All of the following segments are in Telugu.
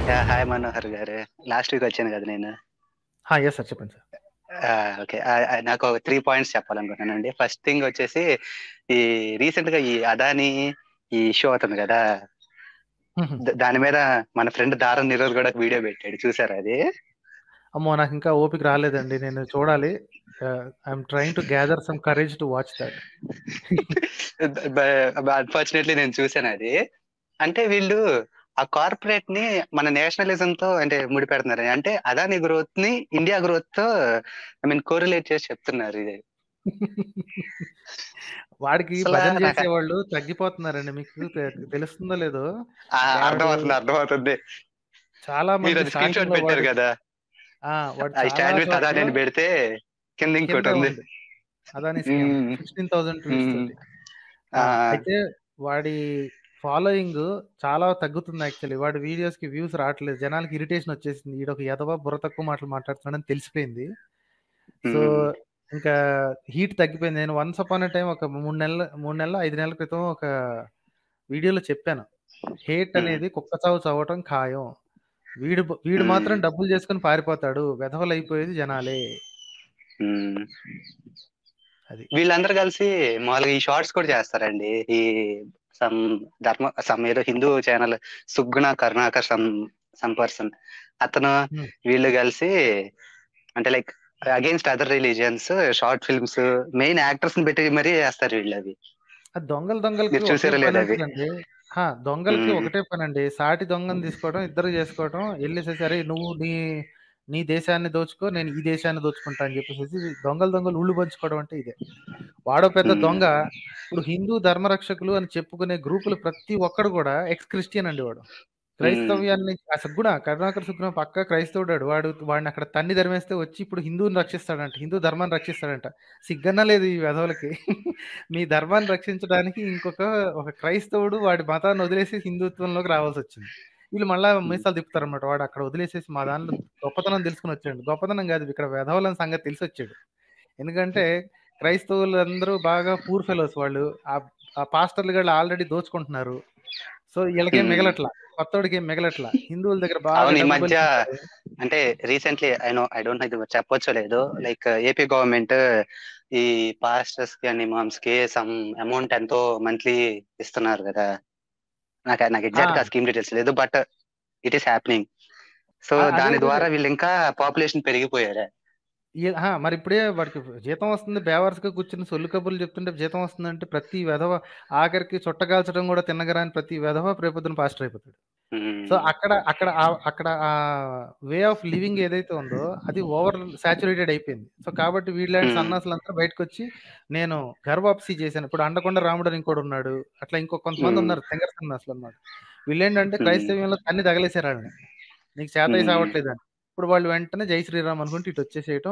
యా హాయ్ మనోహర్ గారు లాస్ట్ వీక్ వచ్చాను కదా నేను ఎస్ సార్ చెప్పండి సార్ ఓకే నాకు ఒక త్రీ పాయింట్స్ చెప్పాలనుకున్నానండి ఫస్ట్ థింగ్ వచ్చేసి ఈ రీసెంట్ గా ఈ అదాని ఈ ఇష్యూ అవుతుంది కదా ద- దాని మీద మన ఫ్రెండ్ దారం నిరోధ్ కూడా వీడియో పెట్టాడు చూసారా అది అమ్మో నాకు ఇంకా ఓపిక రాలేదండి నేను చూడాలి I'm trying to gather some courage to watch that unfortunately నేను చూసాను అది అంటే వీళ్ళు ఆ కార్పొరేట్ ని మన నేషనలిజం తో అంటే ముడిపెడుతున్నారు అంటే అదాని గ్రోత్ ని ఇండియా గ్రోత్ తో ఐ మీన్ కోరిలేట్ చేసి చెప్తున్నారు ఇది వాడికి అసలు భజన నాకు- చేసేవాళ్ళు తగ్గిపోతున్నారండి మీకు తె- తెలుస్తుందో లేదో ఆ, వాడు- అర్థమవుతుంది అర్థమవుతుంది చాలా మీరు మంది అది స్క్రీన్ షాట్ starting లో పెట్టారు వాడు- కదా ఆ, వాడు ఐ చాలా స్టాండ్ విత్ చోట్ల అదాని అని పెడితే కింద ఇంకోటి కింద ఉంది ఉంది. అదాని మ్మ్. సిక్స్టీన్ థౌసండ్ మ్మ్. తోటి ఆ, అయితే వాడి ఫాలోయింగ్ చాలా తగ్గుతుంది యాక్చువల్లీ వాడి వీడియోస్ కి వ్యూస్ రావట్లేదు జనాలకి ఇరిటేషన్ వచ్చేసింది ఈడ ఒక ఎదవా బుర్ర తక్కువ మాటలు మాట్లాడుతున్నాడని తెలిసిపోయింది సో మ్మ్. ఇంకా హీట్ తగ్గిపోయింది నేను వన్స్ అపాన్ టైం ఒక మూడు నెలల మూడు నెలల ఐదు నెలల క్రితం ఒక వీడియోలో చెప్పాను హేట్ మ్మ్. అనేది కుక్క చావు చావటం ఖాయం వీడు వీడు మ్మ్. మాత్రం డబ్బులు చేసుకుని పారిపోతాడు వెధవలు అయిపోయేది జనాలే మ్మ్. అది వీళ్ళందరూ కలిసి మామూలుగా ఈ షార్ట్స్ కూడా చేస్తారండి ఈ సమ్ ధర్మ సమ్ ఏదో Hindu channel Suguna Karunakar some some person అతను Hmm. వీళ్ళు కలిసి అంటే like against other religions short films main actors ని పెట్టి మరీ చేస్తారు వీళ్ళు అవి ఆ దొంగలు దొంగలకి మీరు ఒకటే చూసారో పని లేదా అవి? ఉంటుందండి హా, దొంగలకి మ్మ్. ఒకటే పని అండి సాటి దొంగని తీసుకోవడం ఇద్దరు చేసుకోవడం వెళ్ళేసేసి అరే నువ్వు నీ నీ దేశాన్ని దోచుకో నేను ఈ దేశాన్ని దోచుకుంటా అని చెప్పేసి దొంగలు దొంగలు ఉళ్ళు పంచుకోవడం అంటే ఇదే వాడో పెద్ద మ్మ్. దొంగ ఇప్పుడు హిందూ ధర్మరక్షకులు అని చెప్పుకునే గ్రూపులు ప్రతి ఒక్కడు కూడా ఎక్స్ క్రిస్టియన్ అండి వాడు క్రైస్తవ్యాన్ని ఆ సుగ్గుణ కరుణాకర్ సుగ్గుణ పక్క క్రైస్తవుడాడు వాడు వాడిని అక్కడ తన్ని ధర్మేస్తే వచ్చి ఇప్పుడు హిందువుని రక్షిస్తాడంట హిందూ ధర్మాన్ని రక్షిస్తాడంట సిగ్గన్నా లేదు ఈ వెధవులకి మీ ధర్మాన్ని రక్షించడానికి ఇంకొక ఒక క్రైస్తవుడు వాడి మతాన్ని వదిలేసి హిందుత్వంలోకి రావాల్సి వచ్చింది వీళ్ళు మళ్ళా మీసాలు తిప్పుతారు అనమాట వాడు అక్కడ వదిలేసేసి మా దాంట్లో గొప్పతనం తెలుసుకుని వచ్చాడు గొప్పతనం కాదు ఇక్కడ వెధవులని సంగతి తెలిసి వచ్చాడు ఎందుకంటే క్రైస్తవులందరూ బాగా పూర్ ఫెలోస్ వాళ్ళు ఆ ఆ పాస్టర్లు గారు ఆల్రెడీ దోచుకుంటున్నారు సో వీళ్ళకేం Hmm. మిగలట్లా కొత్తోడికి ఏం మిగలట్లా హిందువుల దగ్గర బాగా అవును ఈ డబ్బులు మధ్య పంచుకుంటారు. అంటే recently I know I don't know చెప్పొచ్చో లేదో లైక్ ఏపీ గవర్నమెంట్ ఈ పాస్టర్స్ కి అండ్ ఇమామ్స్ కి సమ్ అమౌంట్ ఎంతో మంత్లీ ఇస్తున్నారు కదా నాకు నాకు ఎగ్జాక్ట్ గా ఆ. స్కీమ్ డీటెయిల్స్ లేదు but it is happening so ఆ, అదే దాని అదే. ద్వారా వీళ్ళు ఇంకా పాపులేషన్ పెరిగిపోయారు ఈ- ఆ, మరి ఇప్పుడే వాడికి జీతం వస్తుంది బేవర్స్ గా కూర్చుని సొల్లు కబుర్లు చెప్తుంటే జీతం వస్తుందంటే ప్రతి వెధవ ఆఖరికి చుట్టగాల్చడం కూడా తిన్నగరాని ప్రతి వెధవ రేపొద్దున పాస్టర్ అయిపోతాడు సో అక్కడ అక్కడ ఆ- అక్కడ ఆ వే ఆఫ్ లివింగ్ ఏదైతే ఉందో అది ఓవర్ సాచురేటెడ్ అయిపోయింది సో కాబట్టి వీళ్ళంటి Hmm. సన్నాసులంతా బయటకు వచ్చి నేను గర్వాప్సీ చేశాను ఇప్పుడు అండకొండ రాముడు అని ఇంకోటి ఉన్నాడు అట్లా ఇంకో కొంతమంది Hmm. ఉన్నారు తెంగర సన్నాసులు అన్నమాట వీళ్ళేంటంటే Hmm. క్రైస్తవ్యంలో తన్ని తగలేశారు వాళ్ళని నీకు చేత Hmm. సావట్లేదు అని ఇప్పుడు వాళ్ళు వెంటనే జై శ్రీరామ్ అనుకుంటే ఇటు వచ్చేసేయటం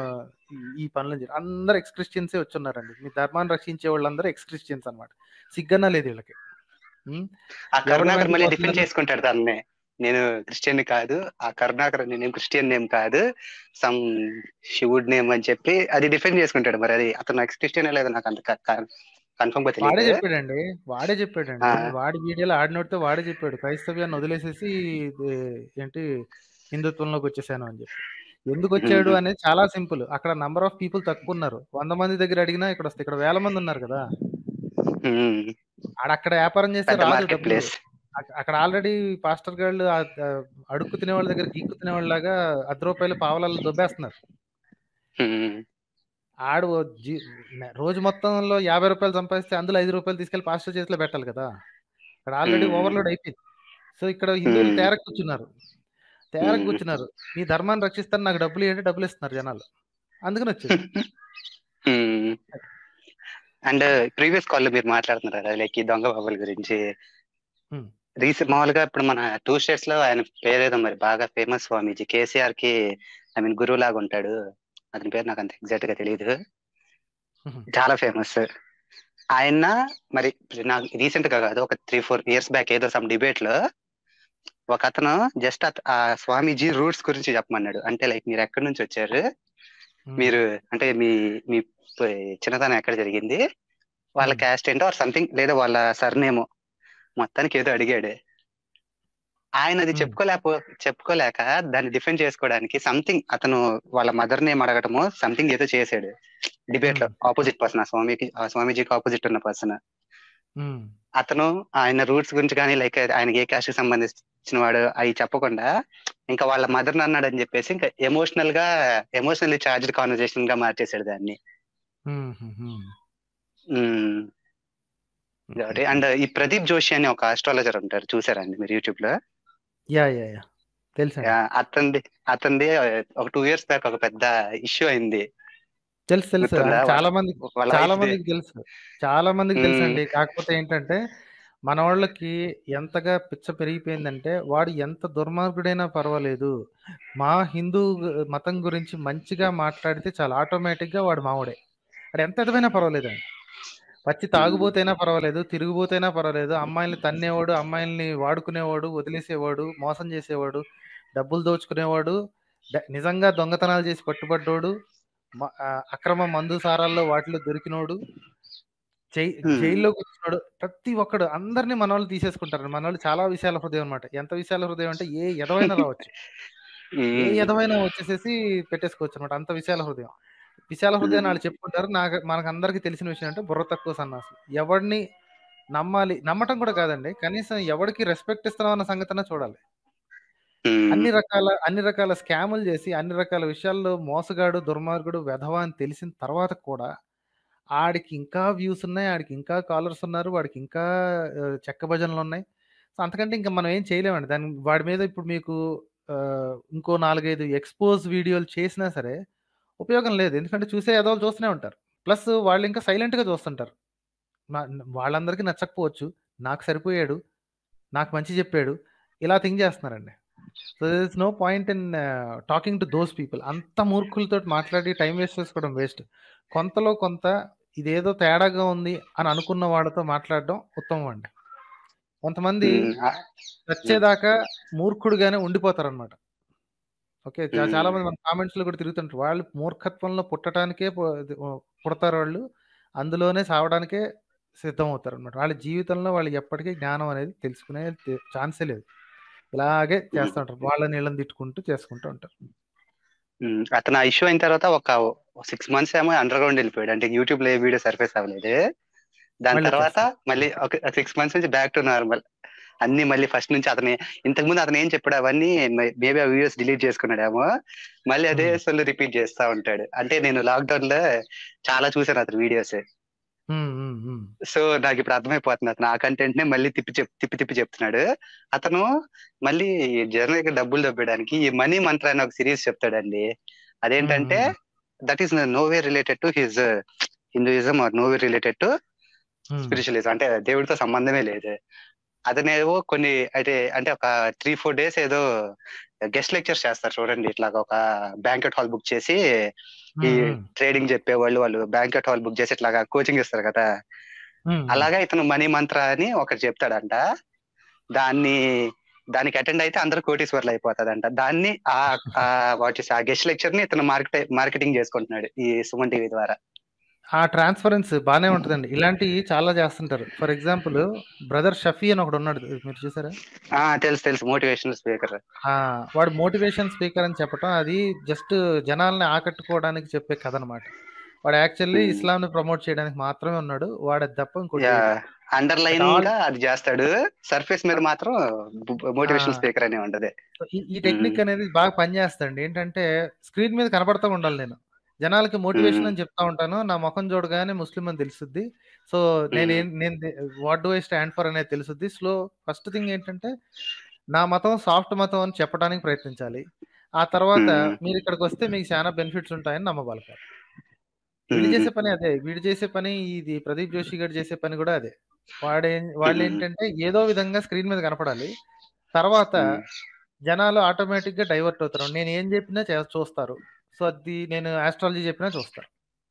ఈ- ఈ పనులు చేయ- అందరు ఎక్స్ క్రిస్టియన్సే వచ్చున్నారండి మీ ధర్మాన్ని రక్షించే వాళ్ళందరూ ఎక్స్ క్రిస్టియన్స్ అనమాట సిగ్గన్నా లేదు వీళ్ళకి ఉమ్, ఆ కరుణాకర్ ఎవరి మళ్ళీ మీద డిఫెండ్ వస్తుందని- చేసుకుంటాడు దాన్నే నేను క్రిస్టియన్ కాదు ఆ కరుణాకర్ నేనేం క్రిస్టియన్ నేమ్ కాదు సమ్ శివుడ్ నేమ్ అని చెప్పి అది డిఫెండ్ చేసుకుంటాడు మరి అది అతను ఎక్స్ క్రిస్టియన్ లేదో నాకు అంత కన్ఫర్మ్ గా వాడే తెలియదు చెప్పాడండి వాడే చెప్పాడండి ఆ. వాడి వీడియోలో ఆడినోడితో వాడే చెప్పాడు క్రైస్తవ్యాన్ని వదిలేసేసి ఇది ఏంటి హిందుత్వంలోకి వచ్చేసాను అని చెప్పి ఎందుకు వచ్చాడు మ్మ్. అనేది చాలా సింపుల్ అక్కడ నంబర్ ఆఫ్ పీపుల్ తక్కువ ఉన్నారు వంద మంది దగ్గర అడిగినా ఇక్కడ వస్తే ఇక్కడ వేల మంది ఉన్నారు కదా ఆడ అక్కడ వ్యాపారం చేస్తే పెద్ద రాదు మార్కెట్ డబ్బులు ప్లేస్ అక్క- అక్కడ ఆల్రెడీ పాస్టర్ గాళ్ళు ఆ- ఆ అడుక్కు తినే వాళ్ళ దగ్గర గీక్కు తినే వాళ్ళలాగా అర్ధ రూపాయలు పావలాలు దొబ్బేస్తున్నారు ఆడు ఓ జీ- నె- రోజు మొత్తంలో యాభై రూపాయలు సంపాదిస్తే అందులో ఐదు రూపాయలు తీసుకెళ్లి పాస్టర్ చేతిలో పెట్టాలి కదా ఇక్కడ ఆల్రెడీ Hmm. ఓవర్లోడ్ అయిపోయింది సో ఇక్కడ హిందువులు Hmm. తేరక్ కూర్చున్నారు తేరక్ Hmm. కూర్చున్నారు మీ ధర్మాన్ని రక్షిస్తారు నాకు డబ్బులు ఏంటి డబ్బులు ఇస్తున్నారు జనాలు అందుకని వచ్చారు అండ్ ప్రీవియస్ కాల్ లో మీరు మాట్లాడుతున్నారు కదా లైక్ ఈ దొంగ బాబుల గురించి Hmm. రీసెంట్ మామూలుగా ఇప్పుడు మన టూ స్టేట్స్ లో ఆయన పేరేదో మరి బాగా ఫేమస్ స్వామీజీ కేసీఆర్ కి ఐ మీన్ గురువు లాగా ఉంటాడు అతని పేరు నాకు అంత ఎగ్జాక్ట్ గా తెలియదు Mhm. చాలా ఫేమస్ ఆయన మరి నాకు రీసెంట్ గా కాదు ఒక త్రీ ఫోర్ ఇయర్స్ బ్యాక్ ఏదో సమ్ డిబేట్ లో ఒక అతను జస్ట్ ఆ స్వామీజీ రూట్స్ గురించి చెప్పమన్నాడు అంటే లైక్ మీరు ఎక్కడి నుంచి వచ్చారు Hmm. మీరు అంటే మీ మీ ప- చిన్నతనం ఎక్కడ జరిగింది వాళ్ళ Hmm. క్యాస్ట్ ఏంటో ఆర్ సంథింగ్ లేదా వాళ్ళ సర్నేమో మొత్తానికి ఏదో అడిగాడు ఆయన అది Hmm. చెప్పుకోలేకపో చెప్పుకోలేక దాన్ని డిఫెండ్ చేసుకోవడానికి సంథింగ్ అతను వాళ్ళ మదర్ నేమ్ అడగటము సంథింగ్ ఏదో చేశాడు డిబేట్ లో Hmm. ఆపోజిట్ పర్సన్ ఆ స్వామికి ఆ స్వామీజీకి ఆపోజిట్ ఉన్న పర్సన్ ఉమ్, అతను ఆయన రూట్స్ గురించి కానీ లైక్ ఆయనకి ఏ క్యాస్ట్ కి సంబంధించిన వాడు అవి చెప్పకుండా ఇంకా వాళ్ళ మదర్ అన్నాడు అని చెప్పేసి ఇంకా ఎమోషనల్ గా ఎమోషనల్లీ చార్జ్డ్ కాన్వర్జేషన్ గా మార్చేశాడు దాన్ని ఉమ్, ఉమ్, ఉమ్. ఉమ్, కాబట్టి అండ్ ఈ ప్రదీప్ జోషి అని ఒక ఆస్ట్రాలజర్ ఉంటారు చూసారండి మీరు యూట్యూబ్ లో యా యా యా తెలుసు యా, అతనిది అతనిది ఒక టూ ఇయర్స్ బ్యాక్ ఒక పెద్ద ఇష్యూ అయింది తెలుసు తెలుసు గుర్తుందా? చాలా మంది వాళ్ళ చాలా wife ది. మందికి తెలుసు చాలా మందికి మ్మ్. తెలుసు అండి కాకపోతే ఏంటంటే మన వాళ్ళకి ఎంతగా పిచ్చ పెరిగిపోయిందంటే వాడు ఎంత దుర్మార్గుడైనా పర్వాలేదు మా హిందూ గు- మతం గురించి మంచిగా మాట్లాడితే చాలా ఆటోమేటిక్ గా వాడు మావుడే వాడు ఎంత ఎదవైనా పర్వాలేదండి పచ్చి తాగుబోతైనా పర్వాలేదు తిరుగుబోతైనా పర్వాలేదు అమ్మాయిల్ని తన్నేవాడు అమ్మాయిల్ని వాడుకునేవాడు వదిలేసేవాడు మోసం చేసేవాడు డబ్బులు దోచుకునేవాడు ద- నిజంగా దొంగతనాలు చేసి పట్టుబడ్డోడు మ- ఆ, అక్రమ మందు సారాల్లో వాటిలో దొరికినోడు జై Hmm. జైల్లో కూర్చున్నాడు ప్రతి ఒక్కడు అందరినీ మన వాళ్ళు తీసేసుకుంటారు మన వాళ్ళు చాలా విశాల హృదయం అనమాట ఎంత విశాల హృదయం అంటే ఏ ఎదవైనా రావచ్చు ఏ ఉమ్, ఎదవైనా వచ్చేసేసి పెట్టేసుకోవచ్చు అనమాట అంత విశాల హృదయం విశాల హృదయం వాళ్ళు చెప్పుకుంటారు నాకు మనకు అందరికి తెలిసిన విషయం అంటే బుర్ర తక్కువ సన్నాసులు ఎవడిని నమ్మాలి నమ్మటం కూడా కాదండి కనీసం ఎవరికి రెస్పెక్ట్ ఇస్తున్నాం అన్న సంగతి చూడాలి ఉమ్, అన్ని రకాల అన్ని రకాల స్కాములు చేసి అన్ని రకాల విషయాల్లో మోసగాడు దుర్మార్గుడు వెధవ అని తెలిసిన తర్వాత కూడా ఆడికి ఇంకా వ్యూస్ ఉన్నాయి ఆడికి ఇంకా కాలర్స్ ఉన్నారు వాడికి ఇంకా ఆ, చెక్క భజనలు ఉన్నాయి సో అంతకంటే ఇంకా మనం ఏం చేయలేమండి దాని వాడి మీద ఇప్పుడు మీకు ఆ, ఇంకో నాలుగైదు ఎక్స్పోజ్ వీడియోలు చేసినా సరే ఉపయోగం లేదు ఎందుకంటే చూసే ఎదవలు చూస్తూనే ఉంటారు ప్లస్ వాళ్ళు ఇంకా సైలెంట్గా చూస్తుంటారు మా- వాళ్ళందరికీ నచ్చకపోవచ్చు నాకు సరిపోయాడు నాకు మంచి చెప్పాడు ఇలా థింక్ చేస్తున్నారండి so there is no point in talking to those people అంత మూర్ఖులతో మాట్లాడి టైం వేస్ట్ చేసుకోవడం వేస్ట్ కొంతలో కొంత ఇదేదో తేడాగా ఉంది అని అనుకున్న వాళ్ళతో మాట్లాడడం ఉత్తమం అండి కొంతమంది ఉమ్, ఆ, వచ్చేదాకా మూర్ఖుడుగానే ఉండిపోతారు అనమాట ఓకే చా- మ్మ్. చాలా మంది మన కామెంట్స్ లో కూడా తిరుగుతుంటారు వాళ్ళు మూర్ఖత్వంలో పుట్టడానికే పు- ఇది, ఓ, పుడతారు వాళ్ళు అందులోనే సావడానికే సిద్ధం అవుతారు అనమాట వాళ్ళ జీవితంలో వాళ్ళు ఎప్పటికీ జ్ఞానం అనేది తెలుసుకునే తె- ఛాన్సే లేదు ఇలాగే చేస్తూ ఉంటారు వాళ్ళ నీళ్ళని తిట్టుకుంటూ చేసుకుంటూ ఉంటారు ఉమ్, అతను ఆ ఇష్యూ అయిన తర్వాత ఒక సిక్స్ మంత్స్ ఏమో అండర్ గ్రౌండ్ వెళ్ళిపోయాడు అంటే యూట్యూబ్ లో ఏ వీడియో సర్ఫేస్ అవ్వలేదు దాని మళ్ళీ తర్వాత వచ్చేస్తాడు. మళ్ళీ ఒక సిక్స్ మంత్స్ నుంచి బ్యాక్ టు నార్మల్ అన్ని మళ్ళీ ఫస్ట్ నుంచి అతని ఇంతకు ముందు అతను ఏం చెప్పాడు అవన్నీ మేబీ ఆ వీడియోస్ డిలీట్ చేసుకున్నాడేమో మళ్ళీ అదే మ్మ్. సొల్లు రిపీట్ చేస్తా ఉంటాడు అంటే నేను లాక్డౌన్ లో చాలా చూసాను అతని వీడియోస్ ఉమ్, ఉమ్, ఉమ్. సో నాకు ఇప్పుడు అర్థమైపోతుంది అతను ఆ కంటెంట్ నే మళ్ళీ తిప్పి చెప్ తిప్పి తిప్పి చెప్తున్నాడు అతను మళ్ళీ జర్నల్ కి డబ్బులు దబ్బడానికి ఈ మనీ మంత్ర అనే ఒక సిరీస్ చెప్తాడండి అదేంటంటే hmm. That is no way related to his Hinduism or no way related to um. Spiritualism అంటే దేవుడితో సంబంధమే లేదు అతనేవో కొన్ని అయితే అంటే ఒక త్రీ ఫోర్ డేస్ ఏదో గెస్ట్ లెక్చర్స్ చేస్తారు చూడండి ఇట్లాగా ఒక బ్యాంకెట్ హాల్ బుక్ చేసి ఈ ఉమ్, ఉమ్. ట్రేడింగ్ చెప్పేవాళ్ళు వాళ్ళు బ్యాంకెట్ హాల్ బుక్ చేసి ఇట్లాగా కోచింగ్ ఇస్తారు కదా ఉమ్, అలాగా ఇతను మనీ మంత్ర అని ఒకటి చెప్తాడంట దాన్ని దానికి అటెండ్ అయితే అందరూ కోటీశ్వర్లు అయిపోతాడంట దాన్ని ఆ ఆ వాటి ఆ గెస్ట్ లెక్చర్ ని ఇతను మార్కెట్ మార్కెటింగ్ చేసుకుంటున్నాడు ఈ సుమన్ టీవీ ద్వారా ఆ ట్రాన్స్ఫరెన్స్ బాగానే ఉంటుందండి ఇలాంటివి చాలా చేస్తుంటారు ఫర్ ఎగ్జాంపుల్ బ్రదర్ షఫీ అని ఒకడు ఉన్నాడు మీరు చూసారా ఆ తెలుసు తెలుసు మోటివేషనల్ స్పీకర్ ఆ, వాడు మోటివేషన్ స్పీకర్ అని చెప్పటం అది జస్ట్ జనాల్ని ఆకట్టుకోవడానికి చెప్పే కథ అనమాట వాడు యాక్చువల్లీ Hmm. ఇస్లాం ని ప్రమోట్ చేయడానికి మాత్రమే ఉన్నాడు వాడు అది తప్ప ఇంకోటి యా చేయడు. అండర్లైన్ All- గా అది చేస్తాడు సర్ఫేస్ మీద మాత్రం మోటివేషనల్ ఆ. స్పీకర్ అనే ఉండదు సో ఈ ఈ టెక్నిక్ అనేది బాగా పనిచేస్తుంది ఏంటంటే స్క్రీన్ మీద కనపడతా ఉండాలి నేను జనాలకి మోటివేషన్ Hmm. అని చెప్తా ఉంటాను నా ముఖం చూడగానే ముస్లిం అని తెలుసుద్ది సో నేను ఏం- నేను what do I stand for అనేది తెలుసుద్ది స్లో ఫస్ట్ థింగ్ ఏంటంటే నా మతం సాఫ్ట్ మతం అని చెప్పడానికి ప్రయత్నించాలి ఆ తర్వాత Hmm. మీరు ఇక్కడికి వస్తే మీకు చాలా బెనిఫిట్స్ ఉంటాయని నమ్మబాలి వీళ్ళు చేసే పని అదే వీడు చేసే పని ఇది ప్రదీప్ జోషి గారు చేసే పని కూడా అదే వాడే వాళ్ళు Hmm. ఏంటంటే ఏదో విధంగా స్క్రీన్ మీద కనపడాలి తర్వాత జనాలు ఆటోమేటిక్ గా డైవర్ట్ అవుతారు నేను ఏం చెప్పినా చే- చూస్తారు సో అది నేను ఆస్ట్రాలజీ చెప్పినా చూస్తారు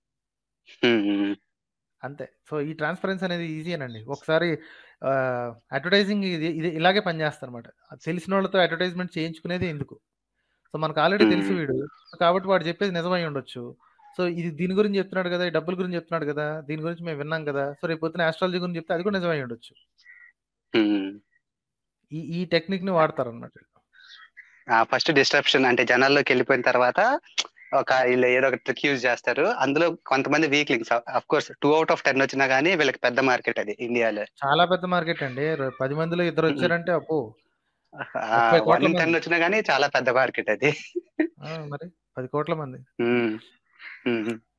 అంతే సో ఈ ట్రాన్స్పరెన్స్ అనేది ఈజీనండి ఒకసారి అడ్వర్టైజింగ్ ఇది ఇది ఇలాగే పనిచేస్తారు అనమాట తెలిసిన వాళ్ళతో అడ్వర్టైజ్మెంట్ చేయించుకునేది ఎందుకు సో మనకు ఆల్రెడీ తెలుసు Hmm. వీడు కాబట్టి వాడు చెప్పేది నిజమై ఉండొచ్చు సో ఇది దీని గురించి చెప్తున్నాడు కదా ఈ డబ్బుల గురించి చెప్తున్నాడు కదా దీని గురించి మేము విన్నాం కదా సో రేపు పొద్దున ఆస్ట్రాలజీ గురించి చెప్తే అది కూడా నిజమై ఉండొచ్చు ఈ ఈ టెక్నిక్ ని వాడతారన్నమాట ఫస్ట్ డిస్ట్రప్షన్ అంటే జనాల్లోకి వెళ్ళిపోయిన తర్వాత ఒక వీళ్ళు ఏదో ఒక ట్రిక్ యూజ్ చేస్తారు అందులో కొంతమంది weaklings of course two out of ten వచ్చినా గానీ వీళ్ళకి పెద్ద మార్కెట్ అది ఇండియాలో చాలా పెద్ద మార్కెట్ అండి ర- పది మందిలో ఇద్దరు వచ్చారంటే అప్పు ఆ, ముప్పై కోట్ల వన్ మంది. టెన్ వచ్చినా గానీ చాలా పెద్ద మార్కెట్ అది ఆ, మరి పది కోట్ల మంది ఉమ్. ఉమ్.